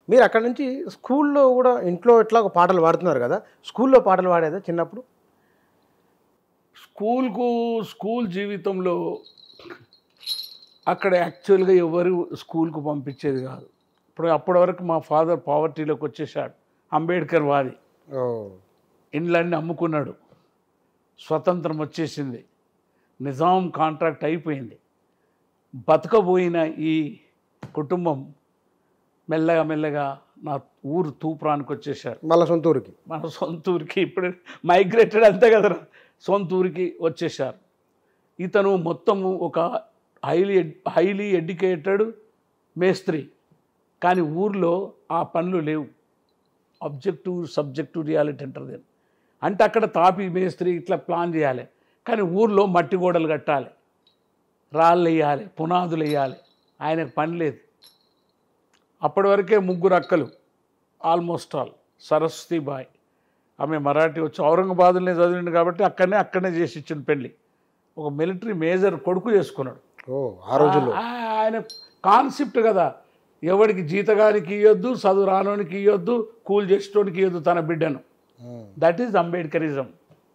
మీరు అక్కడ నుంచి స్కూల్లో కూడా ఇంట్లో ఇట్లా పాటలు పాడుతున్నారు కదా స్కూల్లో పాటలు పాడేదా చిన్నప్పుడు స్కూల్కు స్కూల్ జీవితంలో అక్కడ యాక్చువల్గా ఎవరు స్కూల్కు పంపించేది కాదు ఇప్పుడు అప్పటి వరకు మా ఫాదర్ పావర్టీలోకి వచ్చేసాడు అంబేద్కర్ వాది ఓ ఇండ్లన్నీ అమ్ముకున్నాడు స్వతంత్రం వచ్చేసింది నిజాం కాంట్రాక్ట్ అయిపోయింది బతకబోయిన ఈ కుటుంబం మెల్లగా మెల్లగా నా ఊరు తూప్రానికి వచ్చేసారు మళ్ళీ సొంత ఊరికి మన సొంత ఊరికి ఇప్పుడు మైగ్రేటెడ్ అంతే కదరా సొంత ఊరికి వచ్చేసారు ఇతను మొత్తము ఒక హైలీ హైలీ ఎడ్యుకేటెడ్ మేస్త్రి కానీ ఊర్లో ఆ పనులు లేవు అబ్జెక్టివ్ సబ్జెక్టివ్ రియాలిటీ అంటారు దీన్ని అంటే అక్కడ తాపి మేస్త్రి ఇట్లా ప్లాన్ చేయాలి కానీ ఊర్లో మట్టి గోడలు కట్టాలి రాళ్ళు వేయాలి పునాదులు వేయాలి ఆయనకు పని లేదు అప్పటి వరకే ముగ్గురు అక్కలు ఆల్మోస్ట్ ఆల్ సరస్వతి బాయ్ ఆమె మరాఠీ వచ్చి ఔరంగాబాద్లోనే చదివింది కాబట్టి అక్కడనే అక్కడనే చేసి ఇచ్చిన పెళ్ళి ఒక మిలిటరీ మేజర్ కొడుకు చేసుకున్నాడు ఓ ఆ రోజుల్లో ఆ- ఆయన కాన్సెప్ట్ కదా ఎవడికి జీతగానికి ఇవ్వద్దు చదువు రానోనికి ఇవ్వద్దు కూల్ చేసేటోనికి ఇవ్వద్దు తన బిడ్డను um. That is Ambedkarism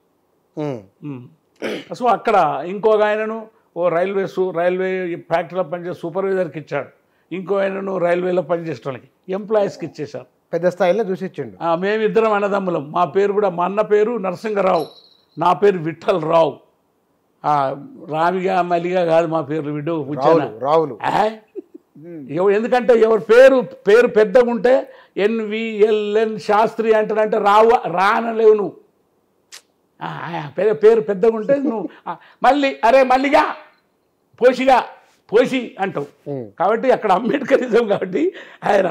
um. So అక్కడ ఇంకొక ఆయనను ఓ రైల్వే సు రైల్వే ఫ్యాక్టరీలో పనిచేసే సూపర్వైజర్కి ఇచ్చాడు ఇంకో ఆయనను రైల్వేలో పనిచేసే వాళ్ళకి ఎంప్లాయీస్కి ఇచ్చేశారు పెద్ద స్థాయిలో చూసి ఇచ్చిండు ఆ, మేమిద్దరం అన్నదమ్ములం మా పేరు కూడా మా అన్న పేరు నరసింగరావు నా పేరు విఠల్ రావు ఆ, రామిగా మలిగా కాదు మా పేరు విడు రావులు రావులు ఎందుకంటే ఎవరి పేరు పేరు పెద్దగా ఉంటే ఎన్విఎల్ఎన్ శాస్త్రి అంటాడంటే రావు రానలేవు నువ్వు ఆ, ఆ, పేరు పేరు పెద్దగా ఉంటే నువ్వు ఆ, మళ్ళీ అరే మల్లిగా పోషిగా పోషి అంటావు ఉమ్. కాబట్టి అక్కడ అంబేద్కరిజం కాబట్టి ఆయన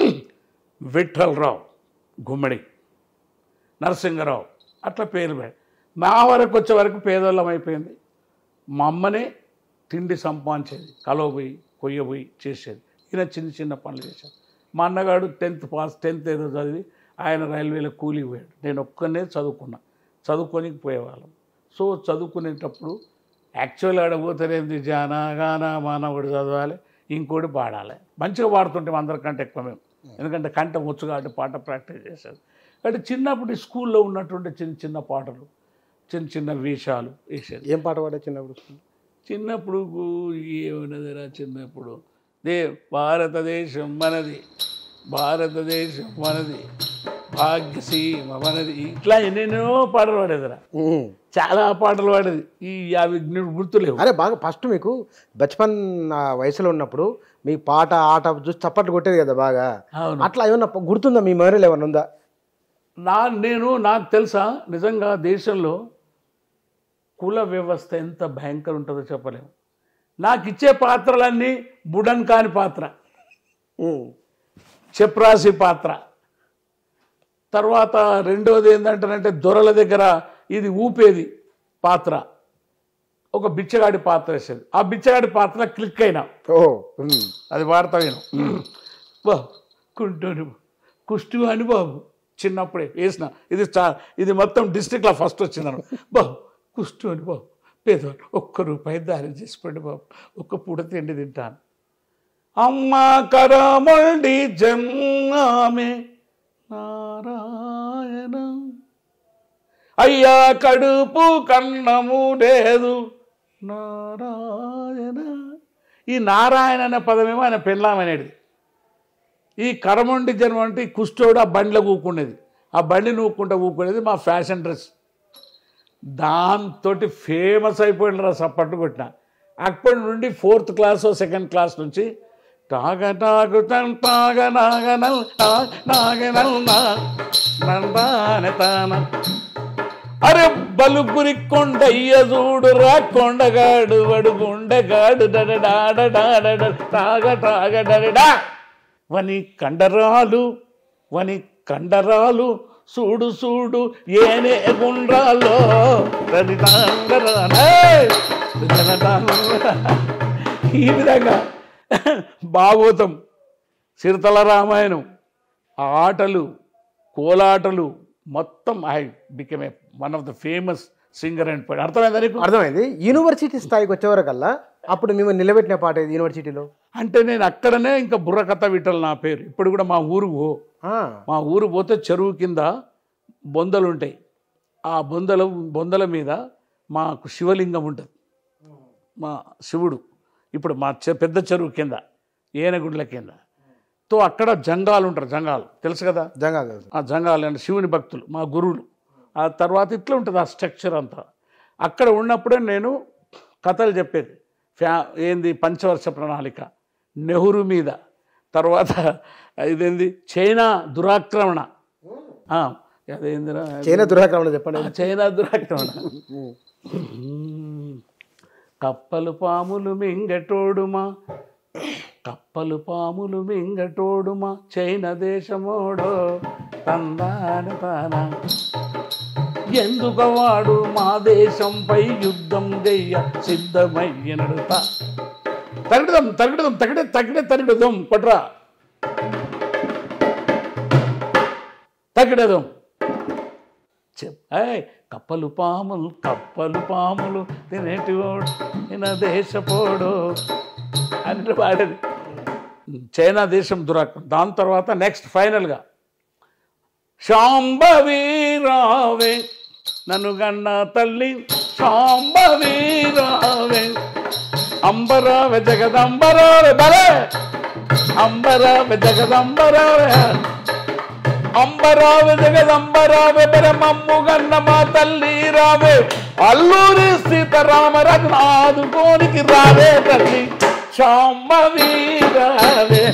విఠల్ రావు గుమ్మడి నరసింగరావు అట్లా పేరు పె- మా వరకు వచ్చే వరకు పేదోళ్ళం అయిపోయింది మా అమ్మనే తిండి సంపాదించేది కలవబోయి కొయ్యబోయి చేసేది ఈయన చిన్న చిన్న పనులు చేశాడు మా అన్నగాడు టెన్త్ పాస్ టెన్త్ ఏదో చదివి ఆయన రైల్వేలో కూలికి పోయాడు నేను ఒక్కనే చదువుకున్నా చదువుకొని పోయేవాళ్ళం సో చదువుకునేటప్పుడు యాక్చువల్ ఆడబోతేనేది జానా గానా మాన ఒకటి చదవాలి ఇంకోటి పాడాలి మంచిగా పాడుతుంటాం అందరికంటే ఎక్కువ మేము ఎందుకంటే కంట వచ్చు కాబట్టి పాట ప్రాక్టీస్ చేసేది కాబట్టి చిన్నప్పుడు స్కూల్లో ఉన్నటువంటి చిన్న చిన్న పాటలు చిన్న చిన్న వేషాలు వేసేది ఏం పాట పాడే చిన్నప్పుడు చిన్నప్పుడు ఏమన్నదిరా చిన్నప్పుడు దే భారతదేశం మనది భారతదేశం మనది భాగ్యసీమ మనది ఇట్లా ఎన్నెన్నో పాటలు పాడేదిరా ఉమ్. చాలా పాటలు పాడేది ఈ అవి గుర్తులేవు అరే బాగా ఫస్ట్ మీకు బచ్పన్ ఆ వయసులో ఉన్నప్పుడు మీ పాట ఆట చూసి చప్పట్లు కొట్టేది కదా బాగా అవును అట్లా ఏమన్నా గుర్తుందా మీ మెమరీలో ఏమన్నా ఉందా నా నేను నాకు తెలుసా నిజంగా దేశంలో కుల వ్యవస్థ ఎంత భయంకర ఉంటుందో చెప్పలేము నాకు ఇచ్చే పాత్రలన్నీ బుడన్ కాని పాత్ర ఉమ్. చెప్రాసి పాత్ర తర్వాత రెండోది ఏంటంటే దొరల దగ్గర ఇది ఊపేది పాత్ర ఒక బిచ్చగాడి పాత్ర వేసేది ఆ బిచ్చగాడి పాత్ర క్లిక్ అయినా ఓ ఉమ్. అది వాడతా నేను బాబు కుంటూరు కుష్టి అని బాబు చిన్నప్పుడే వేసిన ఇది చా ఇది మొత్తం డిస్టిక్లో ఫస్ట్ వచ్చిందను బాబు కుష్టి అని బాబు పేదవాళ్ళు ఒక్క రూపాయి దారి చేసుకోండి బాబు ఒక్క పూట తిండి తింటాను అమ్మ కరమండి జన్మామే నారాయణ అయ్యా కడుపు కన్నము లేదు నారాయణ ఈ నారాయణ అనే పదమేమో ఆయన పెళ్ళామనేది ఈ కరమండి జన్మ అంటే ఈ కుష్టోడు ఆ బండిలో ఊకునేది ఆ బండి నూక్కుంటా ఊకునేది మా ఫ్యాషన్ డ్రెస్ దాంతో ఫేమస్ అయిపోయిన రా సప్పట్టు కొట్టిన అప్పటి నుండి ఫోర్త్ క్లాస్ సెకండ్ క్లాస్ నుంచి టాగ టాగు తన్ టాగ నాగనల్ టాగ్ నాగనల్ నా నందాన తాన అరే బలుపురి కొండయ్య చూడు రా కొండగాడు వడు గుండగాడు డడడాడడాడడ టాగ టాగ డడడా వని కండరాలు వని కండరాలు చూడు చూడు ఏనే గుండ్రాలో రదిదాంగరానే. ఈ విధంగా భాగవతం చిరుతల రామాయణం ఆ ఆటలు కోలాటలు మొత్తం I became a one of the famous singer and poet అర్థమైందా నీకు అర్థమైంది యూనివర్సిటీ స్థాయికి వచ్చేవరకల్లా అప్పుడు మిమ్మల్ని నిలబెట్టిన పాట ఏది యూనివర్సిటీలో అంటే నేను అక్కడనే ఇంకా బుర్రకథ విఠల్ నా పేరు ఇప్పుడు కూడా మా ఊరు పో ఆ, మా ఊరు పోతే చెరువు కింద బొందలు ఉంటాయి ఆ బొందల బొందల మీద మాకు శివలింగం ఉంటుంది మా శివుడు ఇప్పుడు మా చె- పెద్ద చెరువు కింద ఏనగుండ్ల కింద తో అక్కడ జంగాలు ఉంటారు జంగాలు తెలుసు కదా నిజంగా తెలుసు. ఆ జంగాలు అంటే శివుని భక్తులు మా గురువులు ఆ తర్వాత ఇట్లా ఉంటుంది ఆ స్ట్రక్చర్ అంతా అక్కడ ఉన్నప్పుడే నేను కథలు చెప్పేది ఫ్యా ఏంది పంచవర్ష ప్రణాళిక నెహ్రూ మీద తర్వాత ఇదేంది చైనా దురాక్రమణ ఆ, అదేందిరా చైనా దురాక్రమణ చెప్పండి ఆ, చైనా దురాక్రమణ కప్పలు పాములు మింగటోడుమా కప్పలు పాములు మింగటోడుమా చైనా దేశమోడో తందాన తాన ఎందుకు వాడు మా దేశంపై యుద్ధం చెయ్య సిద్ధమయ్యనడుతా తగిడదాం తగిడదాం తగిడే తగిడే తగిడదాం కొట్రా తగిడదాం చెప్ ఏయ్, కప్పలు పాములు కప్పలు పాములు తినేటివాడు ఈయన దేశపోడు అని పాడేది చైనా దేశం దురాక్రమణ దాని తర్వాత నెక్స్ట్ ఫైనల్గా శాంభవి రావే నన్ను గన్న తల్లి శాంభవి రావే అంబరావే జగదంబరావే బలే అంబరావే జగదంబరావే అంబరావే జగదంబరావే బ్రహ్మమ్ము గన్న మా తల్లి రావే అల్లూరి సీతారామరాజు ఆదుకోనికి రావే తల్లి శాంభవి రావే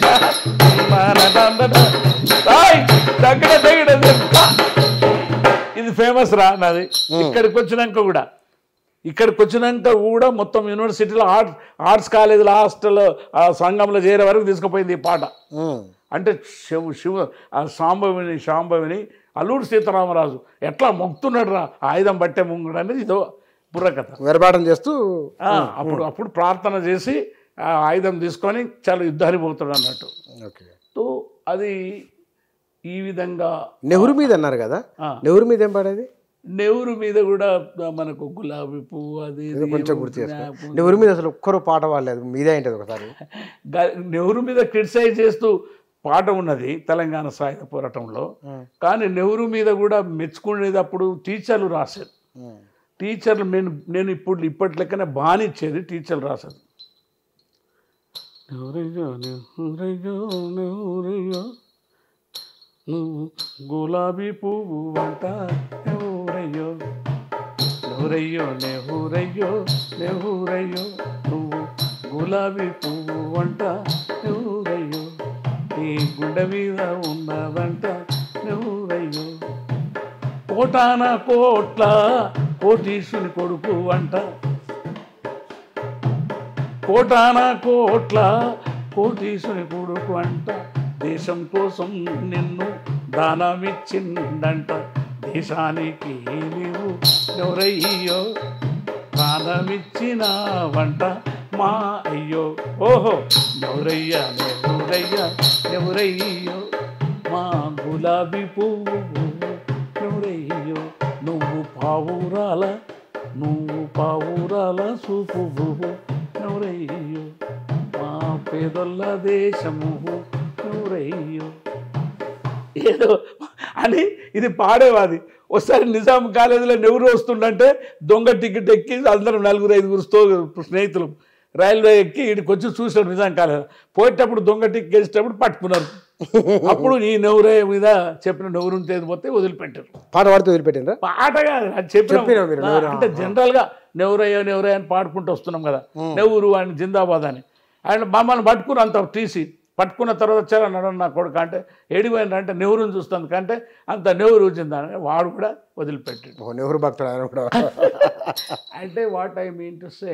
తాయ్, దగ్గర దగ్గర చెప్తా. ఇది ఫేమస్ రా నాది ఇక్కడికి వచ్చినాక కూడా ఇక్కడికి వచ్చినాక కూడా మొత్తం యూనివర్సిటీలో ఆర్ట్స్ ఆర్ట్స్ కాలేజీలో హాస్టల్లో ఆ సంఘంలో చేరే వరకు తీసుకుపోయింది ఈ పాట ఉమ్. అంటే శివ శివ ఆ సాంబవిని శాంభవిని అల్లూరు సీతారామరాజు ఎట్లా మొక్కుతున్నాడు రా ఆయుధం పట్టే ముంగుడు అనేది ఇదో బుర్రకథ వెరబాటం చేస్తూ ఆ, అప్పుడు అప్పుడు ప్రార్థన చేసి ఆ ఆయుధం తీసుకొని చాలా యుద్ధానికి పోతాడు అన్నట్టు ఓకే సో అది ఈ విధంగా నెహ్రూ మీద అన్నారు కదా ఆ. నెహ్రూ మీద ఏం పాడేది నెవరు మీద కూడా మనకు గులాబీ పువ్వు అది ఇది కొంచెం గుర్తు చేసుకో నెహ్రూ మీద అసలు ఒక్కరు పాట పాడలేదు మీదే ఏంటది ఒకసారి గ- నెహ్రూ మీద క్రిటిసైజ్ చేస్తూ పాట ఉన్నది తెలంగాణ సాయుధ పోరాటంలో కానీ నెహ్రూ మీద కూడా మెచ్చుకునేది అప్పుడు టీచర్లు రాసేది ఉమ్. టీచర్లు నేను నేను ఇప్పుడు ఇప్పటి లెక్కనే బానిచ్చేది టీచర్లు రాసేది నెహ్రయ్యో నెహ్రయ్యో నెహ్రయ్యో నువ్వు గులాబీ పువ్వు వంట నెహ్రయ్యో నెహ్రయ్యో నెహ్రయ్యో నెహ్రయ్యో నువ్వు గులాబీ పువ్వు వంట నెహ్రయ్యో నీ గుండె మీద ఉన్నదంట నెహ్రయ్యో కోటాన కోట్ల కోటీసుని కొడుకు అంట కోటాన కోట్ల కోటీసుని కొడుకు అంట దేశం కోసం నిన్ను దానమిచ్చిందంట దేశానికి నీవు ఎవరయ్యో దానమిచ్చిన వంట మా అయ్యో ఓహో ఎవరయ్యా ఎవరయ్యా ఎవరయ్యో మా గులాబీ పువ్వు ఎవరయ్యో నువ్వు పావురాల నువ్వు పావురాల సూపు ఎవరయ్యో మా పేదొల్ల దేశము ఎవరయ్యో ఏదో అని ఇది పాడేవాది ఒకసారి నిజాం కాలేజీలో నెవరు వస్తుండంటే దొంగ టికెట్ ఎక్కి అందరం నలుగురు ఐదుగురు తో స్నేహితులు రైల్వే ఎక్కి ఇక్కడికి వచ్చి చూసాడు నిజాం కాలేజ్ పోయేటప్పుడు దొంగ టికెట్ వేసేటప్పుడు పట్టుకున్నారు అప్పుడు ఈ నెవరే మీద చెప్పిన నెవరు తేది పోతే వదిలిపెట్టారు పాట పాడుతూ వదిలిపెట్టిండ్రా పాట కాదు అది చెప్పిన చెప్పినా మీరు, నెవరు, అంటే జనరల్ గా నెవరయ్యో నెవరయ్యో అని పాడుకుంటూ వస్తున్నాం కదా నెవరు అని జిందాబాద్ అని ఆయన మమ్మల్ని పట్టుకుని అంత తీసి పట్టుకున్న తర్వాత వచ్చారా నడు నా కొడుకు అంటే ఏడిపోయిన అంటే నెహ్రూని చూస్తుంది కంటే అంత నెహ్రూ చిందని వాడు కూడా వదిలిపెట్టాడు ఓ నెహ్రూ భక్తుడు ఆయన కూడా అంటే what I mean to say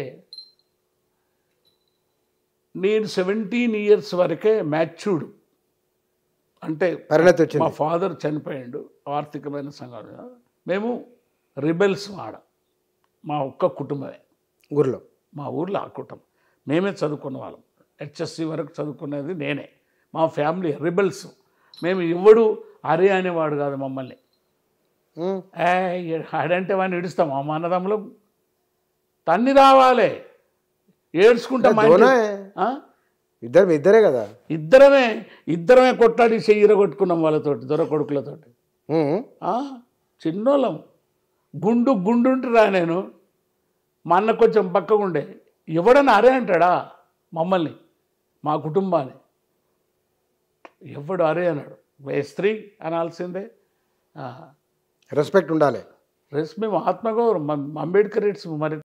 నేను సెవెంటీన్ ఇయర్స్ వరకే మ్యాచ్యూర్డ్ అంటే పరిణతి మా వచ్చింది ఫాదర్ చనిపోయాడు ఆర్థికమైన సంఘటన మేము రిబెల్స్ వాడ మా ఒక్క కుటుంబమే ఊర్లో మా ఊర్లో ఆ కుటుంబం మేమే చదువుకున్న వాళ్ళం హెచ్ఎస్సి వరకు చదువుకునేది నేనే మా ఫ్యామిలీ రిబెల్స్ మేము ఎవడు అరే అనేవాడు కాదు మమ్మల్ని ఉమ్. ఏ ఆడంటే వాడిని ఇడుస్తాం మా అన్నదమ్ములు తన్ని రావాలి ఏడ్చుకుంటా మా దోనే ఇంటి- ఆ? ఇద్దరు ఇద్దరే కదా ఇద్దరమే ఇద్దరమే కొట్లాడి చెయ్యిర కొట్టుకున్నాం వాళ్ళతోటి దొర కొడుకులతోటి ఉమ్. ఆ, చిన్నోళ్ళం గుండు గుండుంటురా నేను మా అన్న కొంచెం పక్కగా ఉండే ఎవడన్నా అరే అంటాడా మమ్మల్ని మా కుటుంబాన్ని ఎవడు అరే అన్నాడు స్త్రీ అనాల్సిందే రెస్పెక్ట్ ఉండాలి రెస్ మేము ఆత్మగౌరవం అంబేద్కర్ రేట్స్ మరి